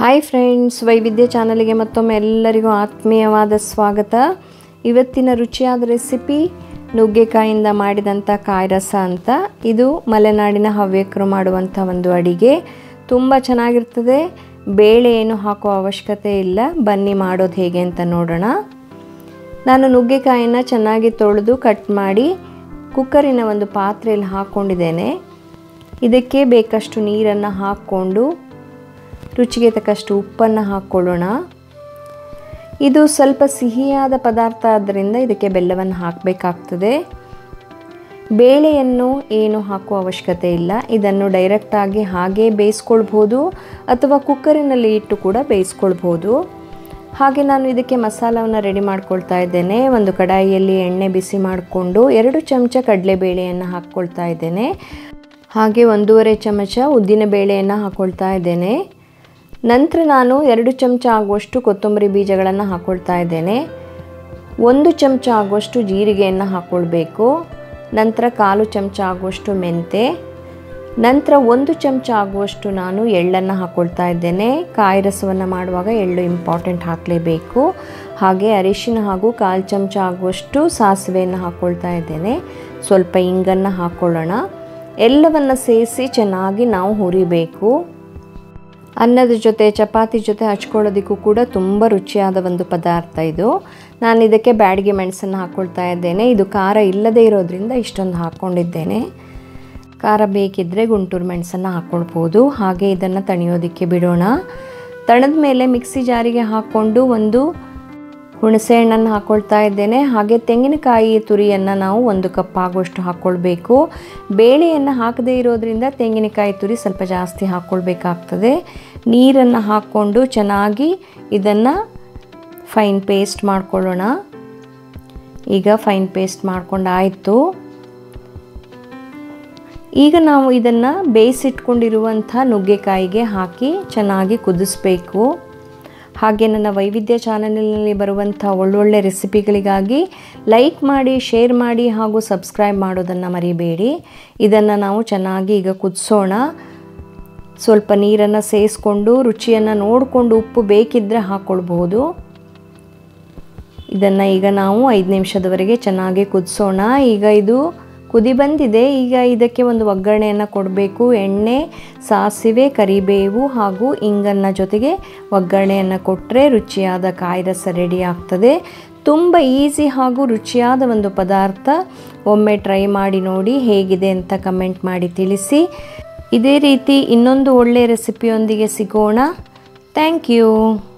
hi friends ವೈವಿಧ್ಯ ಚಾನಲಿಗೆ ಮತ್ತೊಮ್ಮೆ ಎಲ್ಲರಿಗೂ ಆತ್ಮೀಯವಾದ ಸ್ವಾಗತ ಇವತ್ತಿನ ರುಚಿಯಾದ ರೆಸಿಪಿ ನುಗ್ಗೆಕಾಯಿಂದ ಮಾಡಿದಂಥ ಕಾಯಿ ರಸ ಅಂತ ಇದು ಮಲೆನಾಡಿನ ಹವ್ಯಕರು ಮಾಡುವಂಥ ಒಂದು ಅಡಿಗೆ ತುಂಬ ಚೆನ್ನಾಗಿರ್ತದೆ ಬೇಳೆ ಏನು ಹಾಕೋ ಅವಶ್ಯಕತೆ ಇಲ್ಲ ಬನ್ನಿ ಮಾಡೋದು ಹೇಗೆ ಅಂತ ನೋಡೋಣ ನಾನು ನುಗ್ಗೆಕಾಯಿನ ಚೆನ್ನಾಗಿ ತೊಳೆದು ಕಟ್ ಮಾಡಿ ಕುಕ್ಕರಿನ ಒಂದು ಪಾತ್ರೆಯಲ್ಲಿ ಹಾಕ್ಕೊಂಡಿದ್ದೇನೆ ಇದಕ್ಕೆ ಬೇಕಷ್ಟು ನೀರನ್ನು ಹಾಕ್ಕೊಂಡು ರುಚಿಗೆ ತಕ್ಕಷ್ಟು ಉಪ್ಪನ್ನು ಹಾಕ್ಕೊಳ್ಳೋಣ ಇದು ಸ್ವಲ್ಪ ಸಿಹಿಯಾದ ಪದಾರ್ಥ ಆದ್ದರಿಂದ ಇದಕ್ಕೆ ಬೆಲ್ಲವನ್ನು ಹಾಕಬೇಕಾಗ್ತದೆ ಬೇಳೆಯನ್ನು ಏನು ಹಾಕುವ ಅವಶ್ಯಕತೆ ಇಲ್ಲ ಇದನ್ನು ಡೈರೆಕ್ಟಾಗಿ ಹಾಗೇ ಬೇಯಿಸ್ಕೊಳ್ಬೋದು ಅಥವಾ ಕುಕ್ಕರಿನಲ್ಲಿ ಇಟ್ಟು ಕೂಡ ಬೇಯಿಸ್ಕೊಳ್ಬೋದು ಹಾಗೆ ನಾನು ಇದಕ್ಕೆ ಮಸಾಲವನ್ನು ರೆಡಿ ಮಾಡ್ಕೊಳ್ತಾ ಇದ್ದೇನೆ ಒಂದು ಕಡಾಯಿಯಲ್ಲಿ ಎಣ್ಣೆ ಬಿಸಿ ಮಾಡಿಕೊಂಡು ಎರಡು ಚಮಚ ಕಡಲೆಬೇಳೆಯನ್ನು ಹಾಕ್ಕೊಳ್ತಾ ಇದ್ದೇನೆ ಹಾಗೆ ಒಂದೂವರೆ ಚಮಚ ಉದ್ದಿನ ಬೇಳೆಯನ್ನು ಹಾಕ್ಕೊಳ್ತಾ ಇದ್ದೇನೆ ನಂತರ ನಾನು ಎರಡು ಚಮಚ ಆಗುವಷ್ಟು ಕೊತ್ತಂಬರಿ ಬೀಜಗಳನ್ನು ಹಾಕ್ಕೊಳ್ತಾ ಇದ್ದೇನೆ ಒಂದು ಚಮಚ ಆಗುವಷ್ಟು ಜೀರಿಗೆಯನ್ನು ಹಾಕ್ಕೊಳ್ಬೇಕು ನಂತರ ಕಾಲು ಚಮಚ ಆಗುವಷ್ಟು ಮೆಂತೆ ನಂತರ ಒಂದು ಚಮಚ ಆಗುವಷ್ಟು ನಾನು ಎಳ್ಳನ್ನು ಹಾಕ್ಕೊಳ್ತಾ ಇದ್ದೇನೆ ಕಾಯಿ ರಸವನ್ನು ಮಾಡುವಾಗ ಎಳ್ಳು ಇಂಪಾರ್ಟೆಂಟ್ ಹಾಕಲೇಬೇಕು ಹಾಗೆ ಅರಿಶಿನ ಹಾಗೂ ಕಾಲು ಚಮಚ ಆಗುವಷ್ಟು ಸಾಸಿವೆಯನ್ನು ಹಾಕ್ಕೊಳ್ತಾ ಇದ್ದೇನೆ ಸ್ವಲ್ಪ ಇಂಗನ್ನು ಹಾಕ್ಕೊಳ್ಳೋಣ ಎಲ್ಲವನ್ನು ಸೇರಿಸಿ ಚೆನ್ನಾಗಿ ನಾವು ಹುರಿಬೇಕು ಅನ್ನದ ಜೊತೆ ಚಪಾತಿ ಜೊತೆ ಹಚ್ಕೊಳ್ಳೋದಕ್ಕೂ ಕೂಡ ತುಂಬ ರುಚಿಯಾದ ಒಂದು ಪದಾರ್ಥ ಇದು ನಾನು ಇದಕ್ಕೆ ಬ್ಯಾಡಿಗೆ ಮೆಣಸನ್ನು ಹಾಕ್ಕೊಳ್ತಾ ಇದ್ದೇನೆ ಇದು ಖಾರ ಇಲ್ಲದೇ ಇರೋದ್ರಿಂದ ಇಷ್ಟೊಂದು ಹಾಕ್ಕೊಂಡಿದ್ದೇನೆ ಖಾರ ಬೇಕಿದ್ದರೆ ಗುಂಟೂರು ಮೆಣಸನ್ನು ಹಾಕ್ಕೊಳ್ಬೋದು ಹಾಗೆ ಇದನ್ನು ತಣಿಯೋದಕ್ಕೆ ಬಿಡೋಣ ತಣದ ಮೇಲೆ ಮಿಕ್ಸಿ ಜಾರಿಗೆ ಹಾಕ್ಕೊಂಡು ಒಂದು ಹುಣಸೆ ಹಣ್ಣನ್ನು ಹಾಕ್ಕೊಳ್ತಾ ಇದ್ದೇನೆ ಹಾಗೆ ತೆಂಗಿನಕಾಯಿ ತುರಿಯನ್ನು ನಾವು ಒಂದು ಕಪ್ ಆಗುವಷ್ಟು ಹಾಕ್ಕೊಳ್ಬೇಕು ಬೇಳೆಯನ್ನು ಹಾಕದೇ ಇರೋದ್ರಿಂದ ತೆಂಗಿನಕಾಯಿ ತುರಿ ಸ್ವಲ್ಪ ಜಾಸ್ತಿ ಹಾಕ್ಕೊಳ್ಬೇಕಾಗ್ತದೆ ನೀರನ್ನು ಹಾಕ್ಕೊಂಡು ಚೆನ್ನಾಗಿ ಇದನ್ನು ಫೈನ್ ಪೇಸ್ಟ್ ಮಾಡ್ಕೊಳ್ಳೋಣ ಈಗ ಫೈನ್ ಪೇಸ್ಟ್ ಮಾಡ್ಕೊಂಡಾಯಿತು ಈಗ ನಾವು ಇದನ್ನು ಬೇಯಿಸಿಟ್ಕೊಂಡಿರುವಂಥ ನುಗ್ಗೆಕಾಯಿಗೆ ಹಾಕಿ ಚೆನ್ನಾಗಿ ಕುದಿಸ್ಬೇಕು ಹಾಗೆ ನನ್ನ ವೈವಿಧ್ಯ ಚಾನಲ್ನಲ್ಲಿ ಬರುವಂಥ ಒಳ್ಳೊಳ್ಳೆ ರೆಸಿಪಿಗಳಿಗಾಗಿ ಲೈಕ್ ಮಾಡಿ ಶೇರ್ ಮಾಡಿ ಹಾಗೂ ಸಬ್ಸ್ಕ್ರೈಬ್ ಮಾಡೋದನ್ನು ಮರಿಬೇಡಿ ಇದನ್ನು ನಾವು ಚೆನ್ನಾಗಿ ಈಗ ಕುದಿಸೋಣ ಸ್ವಲ್ಪ ನೀರನ್ನು ಸೇರಿಸ್ಕೊಂಡು ರುಚಿಯನ್ನು ನೋಡಿಕೊಂಡು ಉಪ್ಪು ಬೇಕಿದ್ದರೆ ಹಾಕ್ಕೊಳ್ಬಹುದು ಇದನ್ನು ಈಗ ನಾವು ಐದು ನಿಮಿಷದವರೆಗೆ ಚೆನ್ನಾಗಿ ಕುದಿಸೋಣ ಈಗ ಇದು ಕುದಿ ಬಂದಿದೆ ಈಗ ಇದಕ್ಕೆ ಒಂದು ಒಗ್ಗರಣೆಯನ್ನು ಕೊಡಬೇಕು ಎಣ್ಣೆ ಸಾಸಿವೆ ಕರಿಬೇವು ಹಾಗೂ ಇಂಗನ್ನ ಜೊತೆಗೆ ಒಗ್ಗರಣೆಯನ್ನು ಕೊಟ್ಟರೆ ರುಚಿಯಾದ ಕಾಯಿ ರಸ ರೆಡಿ ಆಗ್ತದೆ ತುಂಬ ಈಸಿ ಹಾಗೂ ರುಚಿಯಾದ ಒಂದು ಪದಾರ್ಥ ಒಮ್ಮೆ ಟ್ರೈ ಮಾಡಿ ನೋಡಿ ಹೇಗಿದೆ ಅಂತ ಕಮೆಂಟ್ ಮಾಡಿ ತಿಳಿಸಿ ಇದೇ ರೀತಿ ಇನ್ನೊಂದು ಒಳ್ಳೆಯ ರೆಸಿಪಿಯೊಂದಿಗೆ ಸಿಗೋಣ ಥ್ಯಾಂಕ್ ಯು